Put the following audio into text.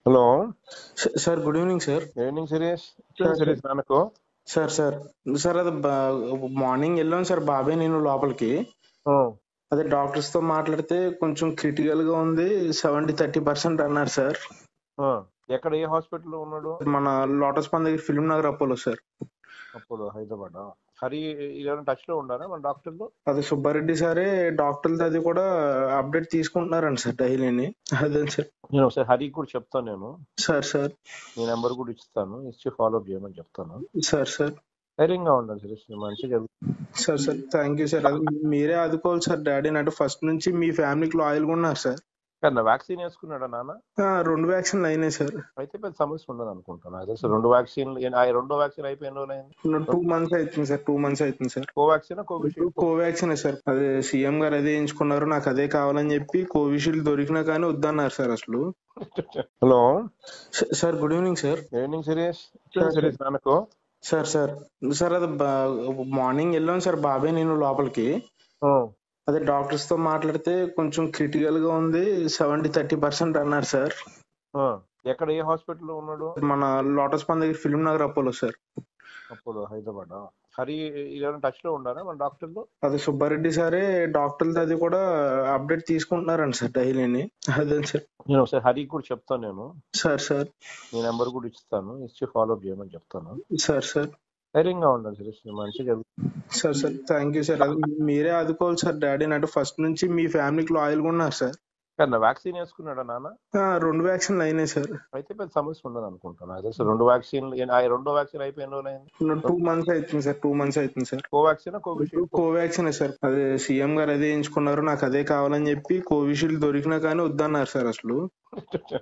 Hello స- sir good evening sir evening series sir, series నాకు sir sir sir అది బా- మార్నింగ్ వెళ్ళాం సార్ బాబాయ్ నేను లోపలికి అదే డాక్టర్స్ తో మాట్లాడితే కొంచెం క్రిటికల్ గా ఉంది సెవెంటీ థర్టీ పర్సెంట్ అన్నారు సార్ ఎక్కడ ఏ హాస్పిటల్ ఉన్నాడు మన లోటస్ పండ్ దగ్గర ఫిలిం నగర్ అపోలో సార్ అప్పుడు హైదరాబాద్ హరి ఏదైనా టచ్ లో ఉండారా మన డాక్టర్లు అదే సుబ్బారెడ్డి సారే డాక్టర్లది అది కూడా అప్డేట్ తీసుకుంటున్నారండి సార్ డైలీని అదే సార్ నేను ఒకసారి హరికి కూడా చెప్తాను నేను సార్ సార్ నీ నెంబర్ కూడా ఇస్తాను ఇచ్చి ఫాలో అప్ చేయమని చెప్తాను సార్ సార్ ధైర్యంగా ఉండాలి సిరీస్ మంచిగా జరుగుతుంది sir sir thank you sir అది మీరే ఆదుకోవాలి సార్ డాడీని అంటే ఫస్ట్ నుంచి మీ ఫ్యామిలీకి లాయల్గా ఉన్నారు సార్ కానీ వ్యాక్సిన్ వేసుకున్నాడా నాన్న ఆ, రెండు వ్యాక్సిన్లు అయినాయి సార్ అయితే పెద్ద సమస్య ఉండదు అనుకుంటాను నాకు తెలిసి రెండు వ్యాక్సిన్ రెండో వ్యాక్సిన్ అయిపోయిన రోజులు అయింది టూ మంత్స్ అవుతుంది సార్ టూ మంత్స్ అవుతుంది సార్ కోవాక్సిన్ కోవిషీల్డ్ కోవాక్సిన్ సార్ అదే సీఎం గారు అదే ఎంచుకున్నారు నాకు అదే కావాలని చెప్పి కోవిషీల్డ్ దొరికినా కానీ వద్దన్నారు సార్ అసలు హలో స- sir good evening sir evening series sir. Series నాకు సార్ సార్ సార్ అది బా- మార్నింగ్ వెళ్ళాం సార్ బాబాయ్ నేను లోపలికి అదే డాక్టర్స్ తో మాట్లాడితే కొంచెం క్రిటికల్ గా ఉంది సెవెంటీ థర్టీ పర్సెంట్ అన్నారు సార్ ఎక్కడ ఏ హాస్పిటల్ ఉన్నాడు మన లోటస్ పండ్ దగ్గర ఫిలిం నగర్ అపోలో సార్ అప్పుడు హైదరాబాద్ హరి ఏదైనా టచ్ లో ఉండారా మన డాక్టర్లు అదే సుబ్బారెడ్డి సారే డాక్టర్లది అది కూడా అప్డేట్ తీసుకుంటున్నారండి సార్ డైలీని అదే సార్ నేను ఒకసారి హరికి కూడా చెప్తాను నేను సార్ సార్ నీ నెంబర్ కూడా ఇస్తాను ఇచ్చి ఫాలో అప్ చేయమని చెప్తాను సార్ సార్ ధైర్యంగా ఉండాలి సిరీస్ మంచిగా జరుగుతుంది sir sir thank you sir అది మీరే ఆదుకోవాలి సార్ డాడీని అంటే ఫస్ట్ నుంచి మీ ఫ్యామిలీకి లాయల్గా ఉన్నారు సార్ కానీ వ్యాక్సిన్ వేసుకున్నాడా నాన్న ఆ, రెండు వ్యాక్సిన్లు అయినాయి సార్ అయితే పెద్ద సమస్య ఉండదు అనుకుంటాను నాకు తెలిసి రెండు వ్యాక్సిన్ రెండో వ్యాక్సిన్ అయిపోయిన రోజులు అయింది టూ మంత్స్ అవుతుంది సార్ టూ మంత్స్ అవుతుంది సార్ కోవాక్సిన్ కోవిషీల్డ్ కోవాక్సిన్ సార్ అదే సీఎం గారు అదే ఎంచుకున్నారు నాకు అదే కావాలని చెప్పి కోవిషీల్డ్ దొరికినా కానీ వద్దన్నారు సార్ అసలు